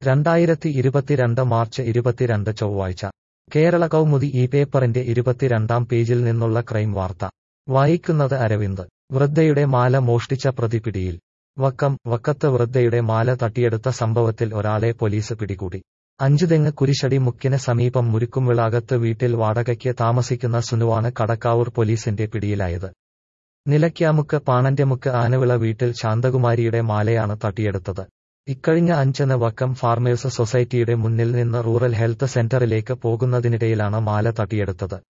രണ്ടായിരത്തി ഇരുപത്തിരണ്ട് മാർച്ച് ഇരുപത്തിരണ്ട് ചൊവ്വാഴ്ച കേരള കൗമുദി ഈ പേപ്പറിന്റെ ഇരുപത്തിരണ്ടാം പേജിൽ നിന്നുള്ള ക്രൈം വാർത്ത വായിക്കുന്നത് അരവിന്ദ് വൃദ്ധയുടെ മാല മോഷ്ടിച്ച പ്രതി പിടിയിൽ വക്കം വക്കത്ത് വൃദ്ധയുടെ മാല തട്ടിയെടുത്ത സംഭവത്തിൽ ഒരാളെ പോലീസ് പിടികൂടി അഞ്ചുതെങ്ങ് കുരിശടി മുക്കിന് സമീപം മുരുക്കുംവിളാകത്ത് വീട്ടിൽ വാടകയ്ക്ക് താമസിക്കുന്ന സുനുവാണ് കടക്കാവൂർ പോലീസിന്റെ പിടിയിലായത് നിലയ്ക്കാമുക്ക് പാണന്റെമുക്ക് ആനവിള വീട്ടിൽ ശാന്തകുമാരിയുടെ മാലയാണ് തട്ടിയെടുത്തത് ഇക്കഴിഞ്ഞ അഞ്ചിന് വക്കം ഫാർമേഴ്സ് സൊസൈറ്റിയുടെ മുന്നിൽ നിന്ന് റൂറൽ ഹെൽത്ത് സെന്ററിലേക്ക് പോകുന്നതിനിടയിലാണ് മാല തട്ടിയെടുത്തത്